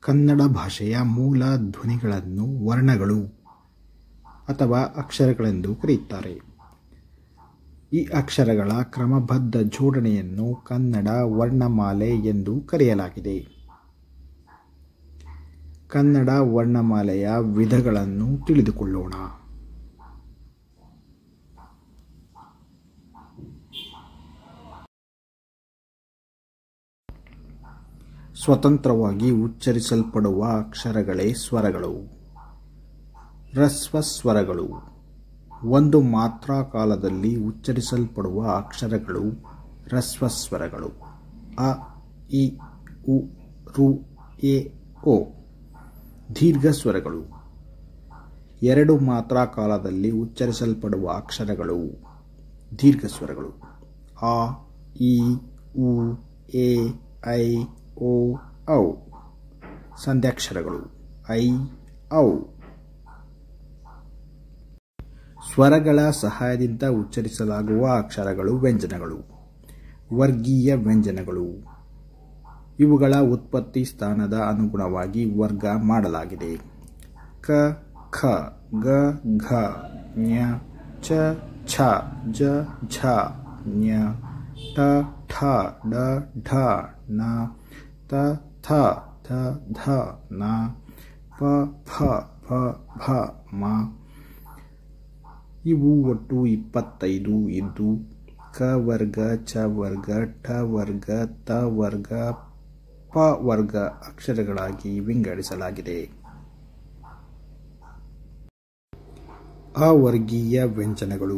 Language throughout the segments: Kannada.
ಕನ್ನಡ ಭಾಷೆಯ ಮೂಲ ಧ್ವನಿಗಳನ್ನು ವರ್ಣಗಳು ಅಥವಾ ಅಕ್ಷರಗಳೆಂದು ಕರೆಯುತ್ತಾರೆ ಈ ಅಕ್ಷರಗಳ ಕ್ರಮಬದ್ಧ ಜೋಡಣೆಯನ್ನು ಕನ್ನಡ ವರ್ಣಮಾಲೆ ಎಂದು ಕರೆಯಲಾಗಿದೆ ಕನ್ನಡ ವರ್ಣಮಾಲೆಯ ವಿಧಗಳನ್ನು ತಿಳಿದುಕೊಳ್ಳೋಣ ಸ್ವತಂತ್ರವಾಗಿ ಉಚ್ಚರಿಸಲ್ಪಡುವ ಅಕ್ಷರಗಳೇ ಸ್ವರಗಳು ಹ್ರಸ್ವ ಸ್ವರಗಳು ಒಂದು ಮಾತ್ರ ಕಾಲದಲ್ಲಿ ಉಚ್ಚರಿಸಲ್ಪಡುವ ಅಕ್ಷರಗಳು ಹ್ರಸ್ವ ಸ್ವರಗಳು ಅ ಇ ಉ ರು ಎ ಓ ದೀರ್ಘ ಸ್ವರಗಳು ಎರಡು ಮಾತ್ರ ಕಾಲದಲ್ಲಿ ಉಚ್ಚರಿಸಲ್ಪಡುವ ಅಕ್ಷರಗಳು ದೀರ್ಘ ಸ್ವರಗಳು ಆ ಇ ಉ ಎ ಐ ಓ ಔ ಸಂಧ್ಯಾಕ್ಷರಗಳು ಐ ಔ ಸ್ವರಗಳ ಸಹಾಯದಿಂದ ಉಚ್ಚರಿಸಲಾಗುವ ಅಕ್ಷರಗಳು ವ್ಯಂಜನಗಳು ವರ್ಗೀಯ ವ್ಯಂಜನಗಳು ಇವುಗಳ ಉತ್ಪತ್ತಿ ಸ್ಥಾನದ ಅನುಗುಣವಾಗಿ ವರ್ಗ ಮಾಡಲಾಗಿದೆ ಕ ಖ ಗ ಘ ಞ ಚ ಛ ಜ ಝ ಞ ಟ ಠ ಡ ಢ ನ ತ ಥ ಥ ಧ ನ ಪ ಫ ಫ ಭ ಮ ಇವು ಒಟ್ಟು ಇಪ್ಪತ್ತೈದು ಇದ್ದು ಕ ವರ್ಗ ಚ ವರ್ಗ ಠ ವರ್ಗ ತ ವರ್ಗ ಪ ವರ್ಗ ಅಕ್ಷರಗಳಾಗಿ ವಿಂಗಡಿಸಲಾಗಿದೆ ಅವರ್ಗೀಯ ವ್ಯಂಜನಗಳು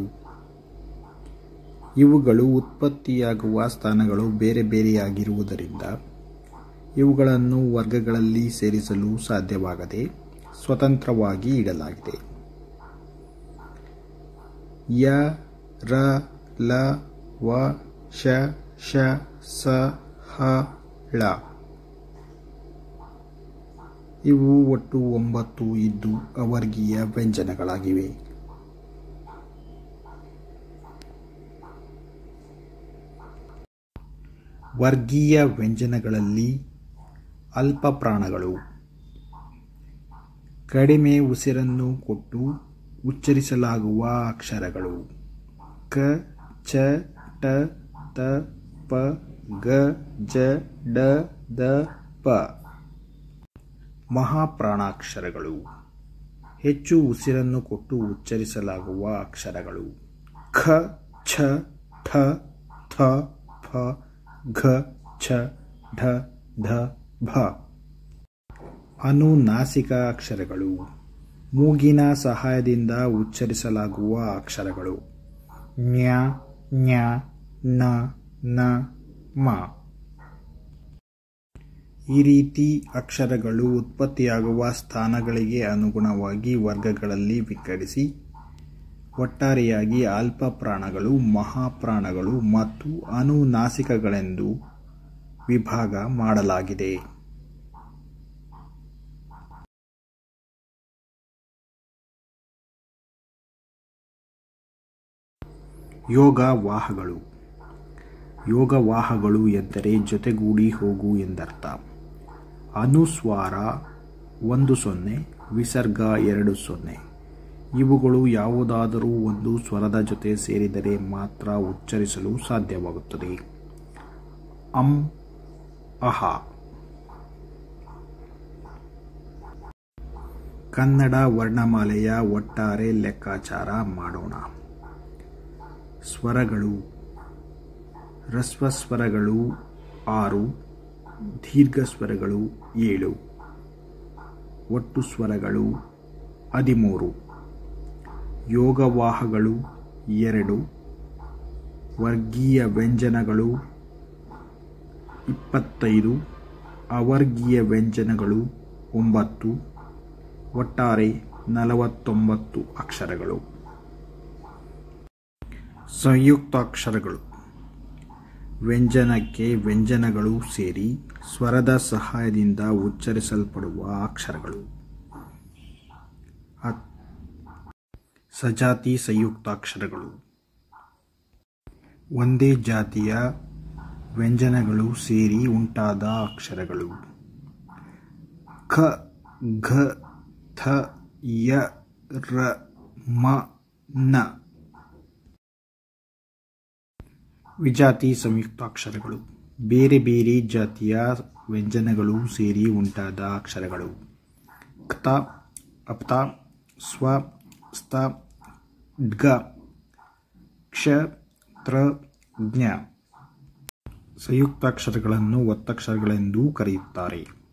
ಇವುಗಳು ಉತ್ಪತ್ತಿಯಾಗುವ ಸ್ಥಾನಗಳು ಬೇರೆ ಬೇರೆಯಾಗಿರುವುದರಿಂದ ಇವುಗಳನ್ನು ವರ್ಗಗಳಲ್ಲಿ ಸೇರಿಸಲು ಸಾಧ್ಯವಾಗದೆ ಸ್ವತಂತ್ರವಾಗಿ ಇಡಲಾಗಿದೆ ಯ ರ ಲ ವ ಶ ಶ ಸ ಹ ಳ ಇವು ಒಟ್ಟು ಒಂಬತ್ತು ಇದ್ದು ಅವರ್ಗೀಯ ವ್ಯಂಜನಗಳಾಗಿವೆ ವರ್ಗೀಯ ವ್ಯಂಜನಗಳಲ್ಲಿ ಅಲ್ಪ ಪ್ರಾಣಗಳು ಕಡಿಮೆ ಉಸಿರನ್ನು ಕೊಟ್ಟು ಉಚ್ಚರಿಸಲಾಗುವ ಅಕ್ಷರಗಳು ಕ ಚ ಟ ತ ಪ ಗ ಜ ಡ ದ ಪ ಮಹಾಪ್ರಾಣಾಕ್ಷರಗಳು ಹೆಚ್ಚು ಉಸಿರನ್ನು ಕೊಟ್ಟು ಉಚ್ಚರಿಸಲಾಗುವ ಅಕ್ಷರಗಳು ಖ ಛ ಠ ಥ ಫ ಘ ಛ ಢ ಢ ಭ ಅನುನಾಸಿಕ ಅಕ್ಷರಗಳು ಮೂಗಿನ ಸಹಾಯದಿಂದ ಉಚ್ಚರಿಸಲಾಗುವ ಅಕ್ಷರಗಳು ಜ್ಞ ಜ್ಞ ನ ನ ಮ ಈ ರೀತಿ ಅಕ್ಷರಗಳು ಉತ್ಪತ್ತಿಯಾಗುವ ಸ್ಥಾನಗಳಿಗೆ ಅನುಗುಣವಾಗಿ ವರ್ಗಗಳಲ್ಲಿ ವಿಂಗಡಿಸಿ ಒಟ್ಟಾರೆಯಾಗಿ ಅಲ್ಪ ಪ್ರಾಣಗಳು ಮಹಾಪ್ರಾಣಗಳು ಮತ್ತು ಅನುನಾಸಿಕಗಳೆಂದು ವಿಭಾಗ ಮಾಡಲಾಗಿದೆ ಯೋಗವಾಹಗಳು ಯೋಗವಾಹಗಳು ಎಂದರೆ ಜೊತೆಗೂಡಿ ಹೋಗು ಎಂದರ್ಥ ಅನುಸ್ವಾರ ಒಂದು ಸೊನ್ನೆ ವಿಸರ್ಗ ಎರಡು ಸೊನ್ನೆ ಇವುಗಳು ಯಾವುದಾದರೂ ಒಂದು ಸ್ವರದ ಜೊತೆ ಸೇರಿದರೆ ಮಾತ್ರ ಉಚ್ಚರಿಸಲು ಸಾಧ್ಯವಾಗುತ್ತದೆ ಅಂ ಅಹ ಕನ್ನಡ ವರ್ಣಮಾಲೆಯ ಒಟ್ಟಾರೆ ಲೆಕ್ಕಾಚಾರ ಮಾಡೋಣ ಸ್ವರಗಳು ಹ್ರಸ್ವ ಸ್ವರಗಳು ಆರು ದೀರ್ಘ ಸ್ವರಗಳು ಏಳು ಒಟ್ಟು ಸ್ವರಗಳು ಹದಿಮೂರು ಯೋಗವಾಹಗಳು ಎರಡು ವರ್ಗೀಯ ವ್ಯಂಜನಗಳು ಇಪ್ಪತ್ತೈದು ಅವರ್ಗೀಯ ವ್ಯಂಜನಗಳು ಒಂಬತ್ತು ಒಟ್ಟಾರೆ ನಲವತ್ತೊಂಬತ್ತು ಅಕ್ಷರಗಳು ಸಂಯುಕ್ತಾಕ್ಷರಗಳು ವ್ಯಂಜನಕ್ಕೆ ವ್ಯಂಜನಗಳು ಸೇರಿ ಸ್ವರದ ಸಹಾಯದಿಂದ ಉಚ್ಚರಿಸಲ್ಪಡುವ ಅಕ್ಷರಗಳು ಹತ್- ಸಜಾತಿ ಸಂಯುಕ್ತಾಕ್ಷರಗಳು ಒಂದೇ ಜಾತಿಯ ವ್ಯಂಜನಗಳು ಸೇರಿ ಉಂಟಾದ ಅಕ್ಷರಗಳು ಖ ಘ ಥ ಯ ರ ಮ ನ ವಿಜಾತಿ ಸಂಯುಕ್ತಾಕ್ಷರಗಳು ಬೇರೆ ಬೇರೆ ಜಾತಿಯ ವ್ಯಂಜನಗಳು ಸೇರಿ ಉಂಟಾದ ಅಕ್ಷರಗಳು ಕ್ತ ಅಪ್ತ ಸ್ವ ಸ್ತ ಡ್ಗ ಕ್ಷ ತ್ರ ಜ್ಞ ಸಂಯುಕ್ತಾಕ್ಷರಗಳನ್ನು ಒತ್ತಕ್ಷರಗಳೆಂದೂ ಕರೆಯುತ್ತಾರೆ